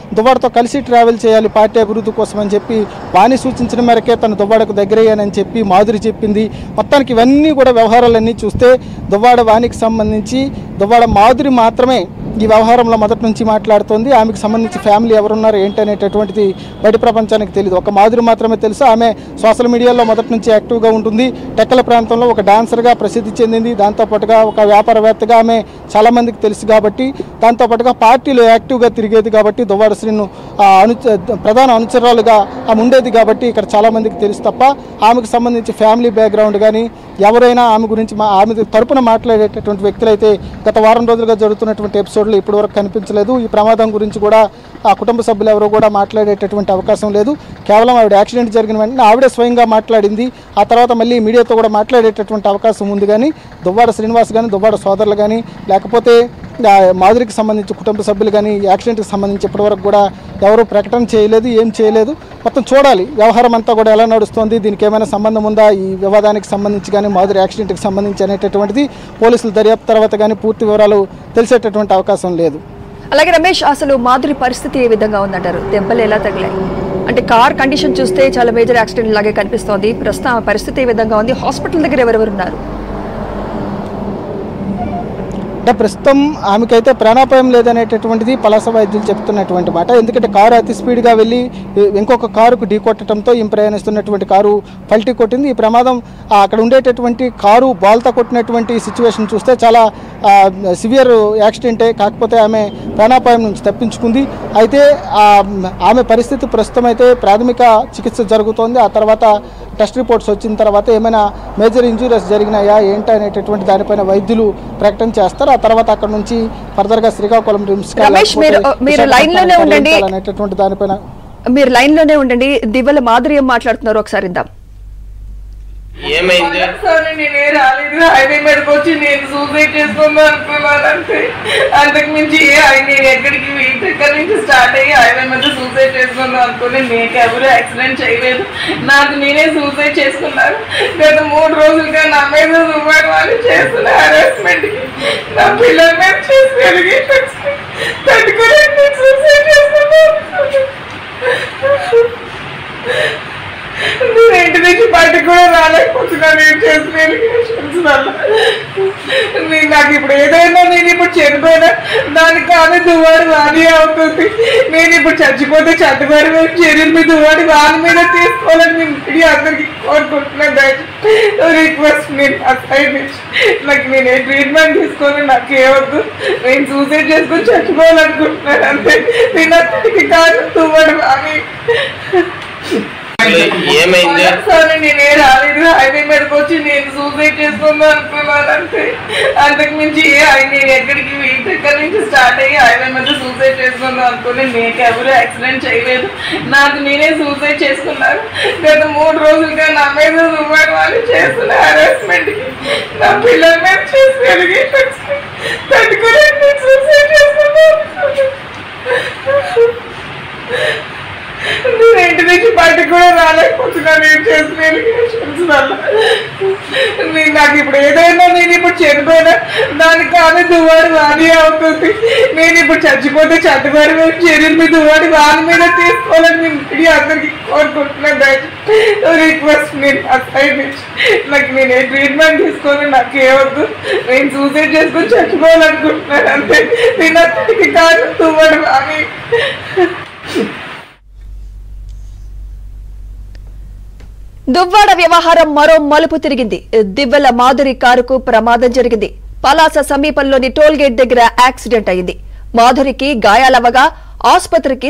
దువ్వాడతో కలిసి ట్రావెల్ చేయాలి పార్టీ అభివృద్ధి కోసం అని చెప్పి వాణి సూచించిన మేరకే తను దువ్వాడకు దగ్గరయ్యానని చెప్పి మాధురి చెప్పింది మొత్తానికి ఇవన్నీ కూడా వ్యవహారాలన్నీ చూస్తే దువ్వాడ వాణికి సంబంధించి దువ్వాడ మాధురి మాత్రమే ఈ వ్యవహారంలో మొదటి నుంచి మాట్లాడుతోంది ఆమెకు సంబంధించి ఫ్యామిలీ ఎవరున్నారు ఏంటి అనేటటువంటిది బయట ప్రపంచానికి తెలియదు ఒక మాధురి మాత్రమే తెలుసు ఆమె సోషల్ మీడియాలో మొదటి నుంచి యాక్టివ్గా ఉంటుంది టెక్కల ప్రాంతంలో ఒక డాన్సర్గా ప్రసిద్ధి చెందింది దాంతోపాటుగా ఒక వ్యాపారవేత్తగా ఆమె చాలామందికి తెలుసు కాబట్టి దాంతోపాటుగా పార్టీలో యాక్టివ్గా తిరిగేది కాబట్టి దువ్వాడ శ్రీను ఆ, అను ప్రధాన అనుచరురాలుగా ఆమె ఉండేది కాబట్టి ఇక్కడ చాలామందికి తెలుసు తప్ప ఆమెకు సంబంధించి ఫ్యామిలీ బ్యాక్గ్రౌండ్ కానీ ఎవరైనా ఆమె గురించి మా ఆమె తరపున మాట్లాడేటటువంటి వ్యక్తులైతే గత వారం రోజులుగా జరుగుతున్నటువంటి ఎపిసోడ్లో ఇప్పటివరకు కనిపించలేదు ఈ ప్రమాదం గురించి కూడా ఆ కుటుంబ సభ్యులు ఎవరు కూడా మాట్లాడేటటువంటి అవకాశం లేదు కేవలం ఆవిడ యాక్సిడెంట్ జరిగిన వెంటనే ఆవిడే స్వయంగా మాట్లాడింది ఆ తర్వాత మళ్ళీ మీడియాతో కూడా మాట్లాడేటటువంటి అవకాశం ఉంది కానీ దువ్వాడ శ్రీనివాస్ కానీ దువ్వాడ సోదరులు కానీ లేకపోతే ఆ, మాధురికి సంబంధించి కుటుంబ సభ్యులు కానీ ఈ యాక్సిడెంట్కి సంబంధించి ఇప్పటివరకు కూడా ఎవరు ప్రకటన చేయలేదు ఏం చేయలేదు మొత్తం చూడాలి వ్యవహారం అంతా కూడా ఎలా నడుస్తుంది దీనికి ఏమైనా సంబంధం ఉందా ఈ వివాదానికి సంబంధించి కానీ మాధురి యాక్సిడెంట్కి సంబంధించి అనేటటువంటిది పోలీసులు దర్యాప్తు తర్వాత కానీ పూర్తి వివరాలు తెలిసేటటువంటి అవకాశం లేదు అలాగే రమేష్ అసలు మాధురి పరిస్థితి ఏ విధంగా ఉందంటారు దెబ్బలు ఎలా తగిలాయి అంటే కార్ కండిషన్ చూస్తే చాలా మేజర్ యాక్సిడెంట్ లాగే కనిపిస్తోంది ప్రస్తుతం ఆమె పరిస్థితి ఏ విధంగా ఉంది హాస్పిటల్ దగ్గర ఎవరెవరు ఉన్నారు అంటే ప్రస్తుతం ఆమెకైతే ప్రాణాపాయం లేదనేటటువంటిది పలాస వైద్యులు చెప్తున్నటువంటి మాట ఎందుకంటే కారు అతి స్పీడ్గా వెళ్ళి ఇ- ఇంకొక కారుకు ఢీకొట్టడంతో ఈ ప్రయాణిస్తున్నటువంటి కారు పల్టీ కొట్టింది ఈ ప్రమాదం ఆ, అక్కడ ఉండేటటువంటి కారు బాల్తో కొట్టినటువంటి సిచ్యువేషన్ చూస్తే చాలా సివియర్ యాక్సిడెంటే కాకపోతే ఆమె ప్రాణాపాయం నుంచి తప్పించుకుంది అయితే ఆ, ఆమె పరిస్థితి ప్రస్తుతం అయితే ప్రాథమిక చికిత్స జరుగుతోంది ఆ తర్వాత టెస్ట్ రిపోర్ట్స్ వచ్చిన తర్వాత ఏమైనా మేజర్ ఇంజురీస్ జరిగినాయా ఏంటి అనేటటువంటి దానిపైన వైద్యులు ప్రకటన చేస్తారు ఆ తర్వాత అక్కడ నుంచి ఫర్దర్ గా శ్రీకాకుళం రిమ్స్ కా రమేష్, లేకపోతే మీరు- మీరు లైన్ లోనే విశాఖపట్నానికి ఉండండి. తరలించాలనేటటువంటి దానిపైన మీరు లైన్ లోనే ఉండండి దివ్వల మాధురి ఏం మాట్లాడుతున్నారు ఒకసారి ఇద్దాం ఏమైంది ఒకసారి నేనే రాలేదు హైవే మీదకి వచ్చి నేను సూసైడ్ చేసుకుందాం అనుకున్నాను అంతే అంతకు మించి ఏ హై- నేను ఎక్కడికి ఎక్కడి నుంచి స్టార్ట్ అయ్యి హైవే మీద సూసైడ్ చేసుకుందాం అనుకుని నేను ఎవరు యాక్సిడెంట్ చేయలేదు నాకు నేనే సూసైడ్ చేసుకున్నాను గత మూడు రోజులుగా నా మీద సుమారు వాళ్ళు చేస్తున్న హరాస్మెంట్ కి నా పిల్లల మీద చేసి పెరిగి తట్టుకోలేక నేను సూసైడ్ చేసుకున్నాను నేను ఇంటి నుంచి బయటకు కూడా రాలేకపోతున్నాను నేను చేసిన ఎలిగేషన్స్ వల్ల నేను నాకు ఇప్పుడు ఏదైనా నేను ఇప్పుడు చనిపోయినా దానికి కానీ దువ్వాడి వాణి అవుతుంది నేను ఇప్పుడు చచ్చిపోతే చట్టగారి మీద చర్యల మీద దువ్వాడి వాణి మీద తీసుకోవాలని నేను ఇది అందరికి కోరుకుంటున్నాను దయచేసి రిక్వెస్ట్ నేను ఆ సైడ్ నుంచి నాకు నేను ఏ ట్రీట్మెంట్ తీసుకొని నాకు ఏవద్దు నేను సూసైడ్ చేసుకొని చచ్చిపోవాలనుకుంటున్నాను అంతే నేను అతనికి కాదు దువ్వాడి వాణి ఏమైంది సరే నేనే రాలేదు హైవే మీదకి వచ్చి నేను సూసైడ్ చేసుకుందాం అనుకున్నాను అంతే అంతకు మించి ఏ హై- నేను ఎక్కడికి ఎక్కడి నుంచి స్టార్ట్ అయ్యి హైవే మీద సూసైడ్ చేసుకుందాం అనుకుని నేను ఎవరు యాక్సిడెంట్ చేయలేదు నాకు నేనే సూసైడ్ చేసుకున్నాను గత మూడు రోజులుగా నా మీద సుమారు వాళ్ళు చేస్తున్న హరాస్మెంట్ కి నా పిల్లల మీద చేసి పెరిగి తట్టుకోలేక నేను సూసైడ్ చేసుకున్నాను నేను ఇంటి నుంచి బయటకు కూడా రాలేకపోతున్నాను నేను చేసిన ఎలిగేషన్స్ వల్ల నేను నాకు ఇప్పుడు ఏదైనా నేను ఇప్పుడు చనిపోయినా దానికి కానీ దువ్వాడి వాణి అవుతుంది నేను ఇప్పుడు చచ్చిపోతే చట్టగారి మీద చర్యల మీద దువ్వాడి వాణి మీద తీసుకోవాలని నేను ఇది అందరికి కోరుకుంటున్నాను దయచేసి రిక్వెస్ట్ నేను ఆ సైడ్ నుంచి నాకు నేను ఏ ట్రీట్మెంట్ తీసుకొని నాకు ఏవద్దు నేను సూసైడ్ చేసుకొని చచ్చిపోవాలనుకుంటున్నాను అంతే నేను అతనికి కాదు దువ్వాడి వాణి దువ్వాడ వ్యవహారం మరో మలుపు తిరిగింది దివ్వెల మాధురి కారుకు ప్రమాదం జరిగింది పలాస సమీపంలోని టోల్ గేట్ దగ్గర యాక్సిడెంట్ అయింది మాధురికి గాయాలవగా ఆసుపత్రికి